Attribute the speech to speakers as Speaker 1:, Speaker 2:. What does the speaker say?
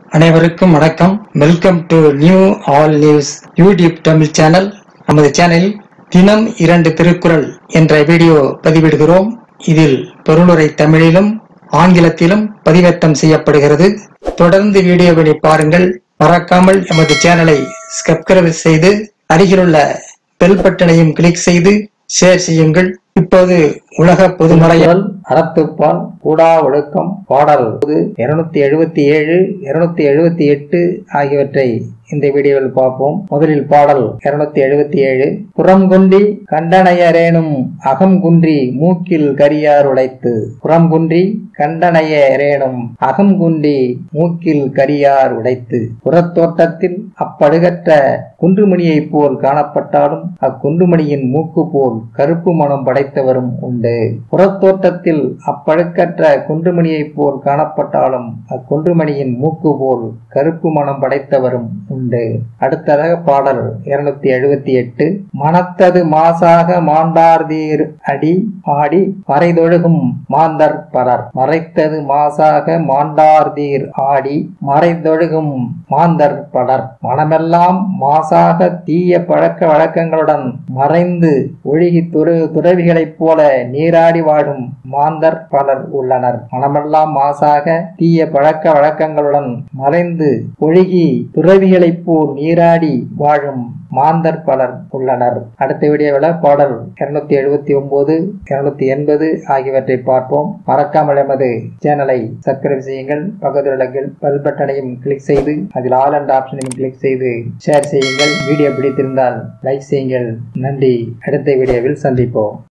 Speaker 1: அனைவருக்கும் வணக்கம் welcome to new all news YouTube Tamil channel நமது சேனலில் தினம் இரண்டு திருக்குறள் என்ற வீடியோ பதிவிடுகிறோம் இதில் பொருளுரை தமிழிலும் ஆங்கிலத்திலும் பதிவேற்றம் செய்யப்படுகிறது தொடர்ந்து வீடியோவினை பாருங்கள் மறக்காமல் எமது சேனலை சப்ஸ்கிரைப் செய்து அருகிலுள்ள பெல் பட்டனையும் கிளிக் செய்து ஷேர் செய்யுங்கள் இப்போது உலக பொதுமறையால் அறத்துப்பால் கூடா ஒழுக்கம் பாடல் இருநூத்தி எழுபத்தி ஏழு இருநூத்தி எழுபத்தி எட்டு ஆகியவற்றை இந்த வீடியோவில் பார்ப்போம் முதலில் பாடல் இருநூத்தி எழுபத்தி ஏழு புறம்குன்றி கண்டனையரேனும் அகம்குன்றி மூக்கில் கரியார் உடைத்து புறம்குன்றி கண்டனையரேனும் அகம்குன்றி மூக்கில் கரியார் உடைத்து புறத்தோட்டத்தில் அப்படுகற்ற குன்றுமணியைப் போல் காணப்பட்டாலும் அக்குன்றுமணியின் மூக்கு போல் கருப்பு மனம் படைத்தவரும் உண்டு புறத்தோட்டத்தில் அப்பழுக்கற்ற குன்றுமணியைப் போல் காணப்பட்டாலும் அக்குன்றுமணியின் மூக்கு போல் கருப்பு மனம் படைத்தவரும் உண்டு அடுத்ததாக பாடல் இருநூத்தி எழுபத்தி எட்டு மனத்தது மாசாக மாண்டார்தீர் அடி ஆடி மறைதொழுகும் மாந்தர் பரர் மறைத்தது மாசாக மாண்டார்தீர் ஆடி மறைதொழுகும் மாந்தர் பலர் மனமெல்லாம் மாசாக தீய பழக்க வழக்கங்களுடன் மறைந்து ஒழுகி துற துறவிகளைப் போல நீராடி வாழும் மாந்தர் பலர் உள்ளனர் மனமெல்லாம் மாசாக தீய பழக்க வழக்கங்களுடன் மறைந்து ஒழுகி துறவிகளைப் போல் நீராடி வாழும் மாந்தர் பலர் உள்ளனர் அடுத்த வீடியோவில் பாடல் இருநூத்தி எழுபத்தி ஒன்பது இருநூத்தி எண்பது ஆகியவற்றை பார்ப்போம் மறக்காமல் எமது சேனலை சப்ஸ்கிரைப் செய்யுங்கள் பக்கத்தில் உள்ள பெல் பட்டனையும் கிளிக் செய்து அதில் ஆல் அண்ட் ஆப்ஷனையும் கிளிக் செய்து ஷேர் செய்யுங்கள் வீடியோ பிடித்திருந்தால் லைக் செய்யுங்கள் நன்றி அடுத்த வீடியோவில் சந்திப்போம்